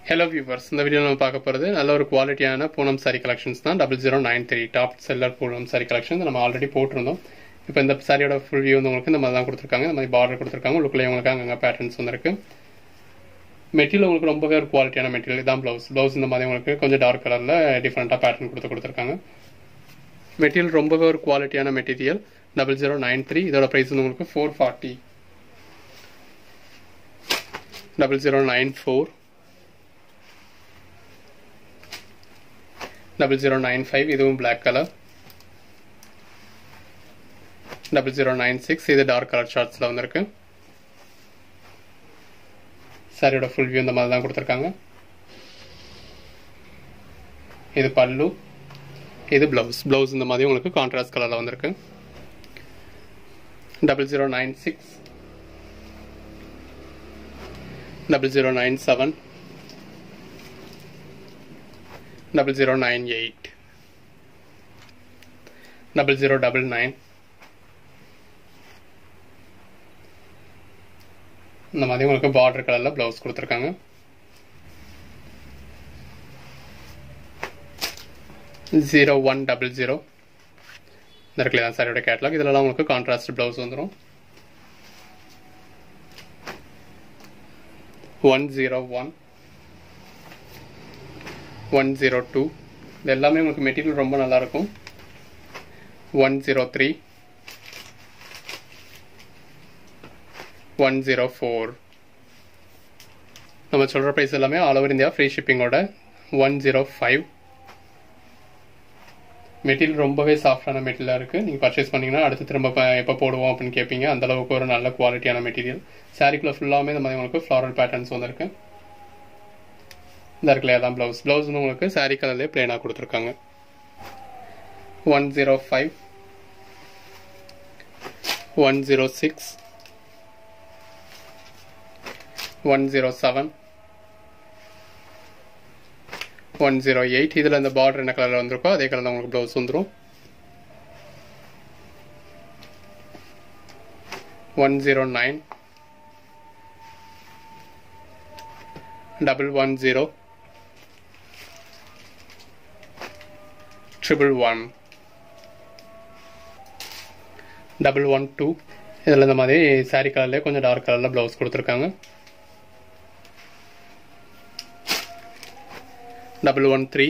hello viewers இந்த video நம்ம பார்க்க போகிறது நல்ல ஒரு குவாலிட்டியான பூனம் சாரி கலெக்ஷன்ஸ் தான் double zero nine three top seller Poonam sari collection நம்ம ஆல்ரெடி போட்டிருந்தோம் இப்போ இந்த சாரியோட ஃபுல் வியூ வந்து உங்களுக்கு இந்த மாதிரி தான் கொடுத்துருக்காங்க இந்த மாதிரி பார்டர் கொடுத்துருக்காங்க உள்ளுக்குள்ளே உங்களுக்கு அங்கங்கே பேட்டர்ன்ஸ் வந்துருக்கு மெட்டீரியல் உங்களுக்கு ரொம்பவே ஒரு குவாலிட்டியான மெட்டீரியல் இதான் ப்ளவுஸ் ப்ளவுஸ் இந்த மாதிரி உங்களுக்கு கொஞ்சம் டார்க் கலரில் டிஃப்ரெண்ட்டாக பேட்டர்ன் கொடுத்து கொடுத்துருக்காங்க மெட்டீரியல் ரொம்பவே ஒரு குவாலிட்டியான material double zero nine three இதோட ப்ரைஸ் வந்து உங்களுக்கு four forty double zero nine four double zero nine five இதுவும் black colour double zero nine six இது டார்க் கலர் ஷார்ட்ஸில் வந்திருக்கு சாரியோட ஃபுல் வியூ இந்த மாதிரி தான் கொடுத்துருக்காங்க இது பல்லு இது ப்ளவுஸ் ப்ளவுஸ் இந்த மாதிரி உங்களுக்கு கான்ட்ராஸ்ட் கலரில் வந்திருக்கு double zero nine six double zero nine seven double zero nine eight double zero double nine இந்த மாதிரி உங்களுக்கு பார்டர் கலர்ல பிளவுஸ் கொடுத்துருக்காங்க ஜீரோ ஒன் டபுள் ஜீரோ இந்த இருக்குல்ல தான் சாரியோட கேட்லாக் இதுலலாம் உங்களுக்கு கான்ட்ராஸ்ட் பிளவுஸ் வந்துடும் one zero one one zero two இது எல்லாமே உங்களுக்கு மெட்டீரியல் ரொம்ப நல்லாயிருக்கும் one zero three one zero four நம்ம சொல்கிற ப்ரைஸ் எல்லாமே ஆல் ஓவர் இந்தியா ஃப்ரீ ஷிப்பிங்கோட ஒன் ஜீரோ ஃபைவ் மெட்டீரியல் ரொம்பவே சாஃப்டான மெட்டீரியலாக இருக்குது நீங்கள் பர்ச்சேஸ் பண்ணிங்கன்னா அடுத்து திரும்ப எப்போ போடுவோம் அப்படின்னு கேட்பீங்க அந்தளவுக்கு ஒரு நல்ல குவாலிட்டியான மெட்டீரியல் சாரிக்குள்ளே ஃபுல்லாமே இந்த மாதிரி உங்களுக்கு ஃப்ளாரல் பேட்டர்ன்ஸ் வந்துருக்கு இந்த இருக்குல்லையா தான் ப்ளவுஸ் ப்ளவுஸ் வந்து உங்களுக்கு சாரீ கலர்லேயே பிளேனாக கொடுத்துருக்காங்க one zero five one zero six one zero seven one zero eight இதில் இந்த பார்டர் என்ன கலரில் வந்திருக்கோ அதே கலர் தான் உங்களுக்கு ப்ளவுஸ் வந்துடும் one zero nine double one zero triple one double one two இதில் இந்த மாதிரி சாரீ கலர்லேயே கொஞ்சம் டார்க் கலரில் ப்ளவுஸ் கொடுத்துருக்காங்க double one three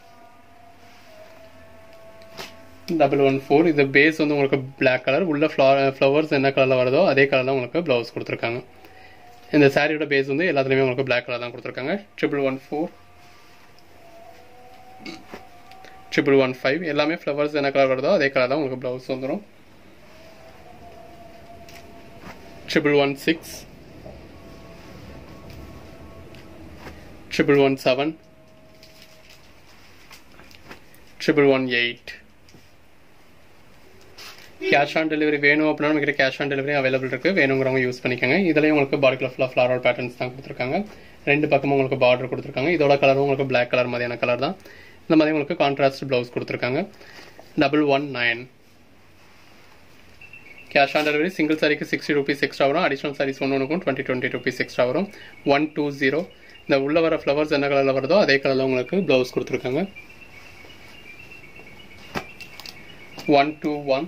double one four இது பேஸ் வந்து உங்களுக்கு பிளாக் கலர் உள்ள ஃப்ளவர்ஸ் என்ன கலரில் வருதோ அதே கலர் தான் உங்களுக்கு ப்ளவுஸ் கொடுத்துருக்காங்க இந்த சாரியோட பேஸ் வந்து எல்லாத்துலேயுமே உங்களுக்கு பிளாக் கலர் தான் கொடுத்துருக்காங்க triple one four triple one five எல்லாமே ஃப்ளவர்ஸ் என்ன கலர் வருதோ அதே கலர் தான் உங்களுக்கு ப்ளவுஸ் வந்துடும் triple one six triple one seven triple one eight cash on delivery வேணும் அப்படின்னா நம்மகிட்ட கேஷ் ஆன் டெலிவரி அவைலபிள் இருக்கு வேணுங்கிறவங்க யூஸ் பண்ணிக்கோங்க இதுலேயும் உங்களுக்கு பாடிக்குள்ள ஃபுல்லாக ஃப்ளாரல் பேட்டர்ன்ஸ் தான் கொடுத்துருக்காங்க ரெண்டு பக்கமும் உங்களுக்கு பார்டர் கொடுத்துருக்காங்க இதோட கலரும் உங்களுக்கு பிளாக் கலர் மாதிரியான கலர் தான் இந்த மாதிரி உங்களுக்கு கான்ட்ராஸ்ட் ப்ளவுஸ் கொடுத்துருக்காங்க double one nine cash on delivery single சாரிக்கு சிக்ஸ்டி ருபீஸ் எக்ஸ்ட்ரா வரும் அடிஷனல் சாரீஸ் ஒன்று ஒன்றுக்கும் டுவெண்ட்டி டுவெண்ட்டி ருபீஸ் எக்ஸ்ட்ரா வரும் ஒன் டூ ஜீரோ இந்த உள்ள வர ஃப்ளவர்ஸ் என்ன கலரில் வருதோ அதே கலரில் உங்களுக்கு ப்ளவுஸ் கொடுத்துருக்காங்க one two one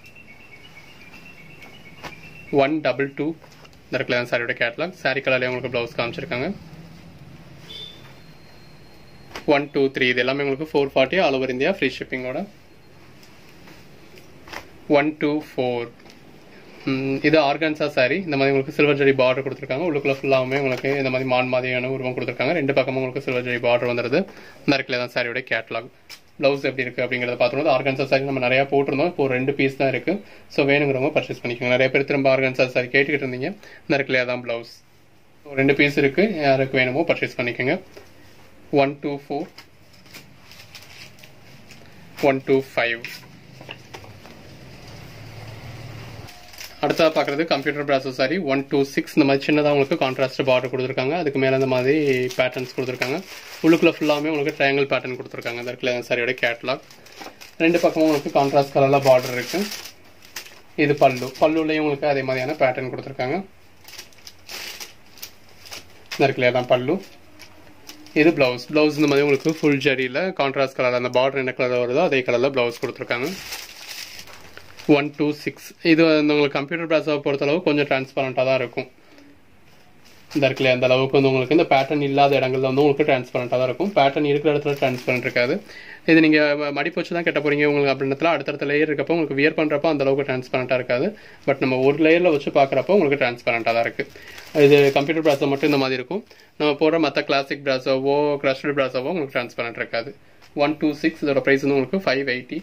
one double two இந்த இருக்குல்ல தான் சாரியோட கேட்லாக் சாரி கலர்லேயே உங்களுக்கு ப்ளவுஸ் காமிச்சிருக்காங்க ஒன் டூ த்ரீ இது எல்லாமே உங்களுக்கு four forty all over India free ஷிப்பிங்கோட ஒன் டூ ஃபோர் இது ஆர்கன்சா சாரி இந்த மாதிரி உங்களுக்கு சில்வர் ஜரி பார்டர் கொடுத்துருக்காங்க உள்ளுக்குள்ள ஃபுல்லாமே உங்களுக்கு இந்த மாதிரி மான் மாதிரியான உருவம் கொடுத்துருக்காங்க ரெண்டு பக்கமும் உங்களுக்கு சில்வர் ஜரி பார்டர் வந்துருது இந்த இருக்குல்ல தான் சாரியோட கேட்லாக் ப்ளவுஸ் எப்படி இருக்குது அப்படிங்கிறத பார்த்துருந்தோம் ஆர்கன்சா சாரி நம்ம நிறையா போட்டிருந்தோம் இப்போ ரெண்டு பீஸ் தான் இருக்குது ஸோ வேணுங்கிறவங்க பர்ச்சேஸ் பண்ணிக்கோங்க நிறைய பேர் திரும்ப ஆர்கன்சா சாரி கேட்டுக்கிட்டு இருந்தீங்க இந்த இருக்குல்லையா தான் ப்ளவுஸ் ரெண்டு பீஸ் இருக்குது யாருக்கு வேணுமோ பர்ச்சேஸ் பண்ணிக்கோங்க one two four one two five அடுத்ததாக பார்க்குறது computer process sari one two six இந்த மாதிரி சின்னதாக உங்களுக்கு கான்ட்ராஸ்ட் பார்டர் கொடுத்துருக்காங்க அதுக்கு மேலே இந்த மாதிரி பேட்டர்ன்ஸ் கொடுத்துருக்காங்க உள்ளுக்குள்ளே ஃபுல்லாமே உங்களுக்கு ட்ரையாங்கிள் பேட்டர்ன் கொடுத்துருக்காங்க இந்த இடத்துல சாரியோட கேட்லாக் ரெண்டு பக்கமும் உங்களுக்கு கான்ட்ராஸ்ட் கலரில் பார்டர் இருக்குது இது பல்லு பல்லுலேயும் உங்களுக்கு அதே மாதிரியான பேட்டர்ன் கொடுத்துருக்காங்க இந்த இருக்குல்லையா தான் பல்லு இது பிளவுஸ் பிளவுஸ் இந்த மாதிரி உங்களுக்கு ஃபுல் ஜரியில் கான்ட்ராஸ்ட் கலர் அந்த பார்டர் என்ன கலர் வருதோ அதே கலரில் பிளவுஸ் கொடுத்துருக்காங்க ஒன் டூ சிக்ஸ் இது வந்து உங்களுக்கு கம்ப்யூட்டர் பிளாஸாவை பொறுத்தளவு கொஞ்சம் டிரான்ஸ்பரண்ட்டாக தான் இருக்கும் இந்த இருக்குல்ல அந்த அளவுக்கு வந்து உங்களுக்கு இந்த பேட்டர்ன் இல்லாத இடங்கள்ல வந்து உங்களுக்கு டிரான்ஸ்பரண்ட்டாக தான் இருக்கும் பேட்டர்ன் இருக்கிற இடத்துல டிரான்ஸ்பரண்ட் இருக்காது இது நீங்கள் மடிப்பு வச்சு தான் கட்ட போறீங்க உங்களுக்கு அப்படின்றதுல அடுத்தடுத்த லேயர் இருக்கப்போ உங்களுக்கு வியர் பண்ணுறப்போ அந்த அளவுக்கு டிரான்ஸ்பரண்ட்டாக இருக்காது பட் நம்ம ஒரு லேயரில் வச்சு பார்க்குறப்போ உங்களுக்கு டிரான்ஸ்பரண்ட்டாக தான் இருக்குது இது கம்ப்யூட்டர் பிராஸோ மட்டும் இந்த மாதிரி இருக்கும் நம்ம போடுற மற்ற கிளாசிக் பிராஸோவோ க்ரஷ்டு பிராஸோவோ உங்களுக்கு டிரான்ஸ்பரண்ட் இருக்காது ஒன் டூ சிக்ஸ் இதோட ப்ரைஸ் வந்து உங்களுக்கு five eighty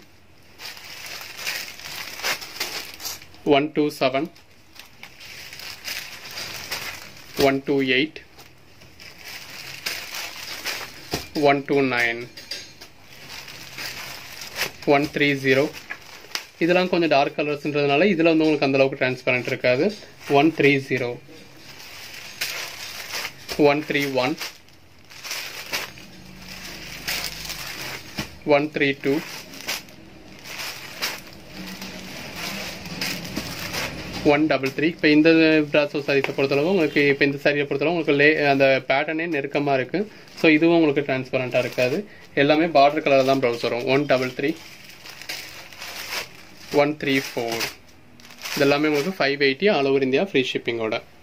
one two seven one two eight one two nine one three zero இதெல்லாம் கொஞ்சம் டார்க் கலர்ஸ்ன்றதுனால இதில் வந்து உங்களுக்கு அந்தளவுக்கு டிரான்ஸ்பரண்ட் இருக்காது one three zero one three one one three two one double three இப்போ இந்த பிராசோ சாரீஸை பொறுத்தளவு உங்களுக்கு இப்போ இந்த சாரியை பொறுத்தளவு உங்களுக்கு லே அந்த பேட்டர்னே நெருக்கமாக இருக்குது ஸோ இதுவும் உங்களுக்கு டிரான்ஸ்பரண்ட்டாக இருக்காது எல்லாமே பார்டர் கலர் தான் ப்ரௌஸ் வரும் one double three one three four இதெல்லாமே உங்களுக்கு five eighty all over India free ஷிப்பிங்கோட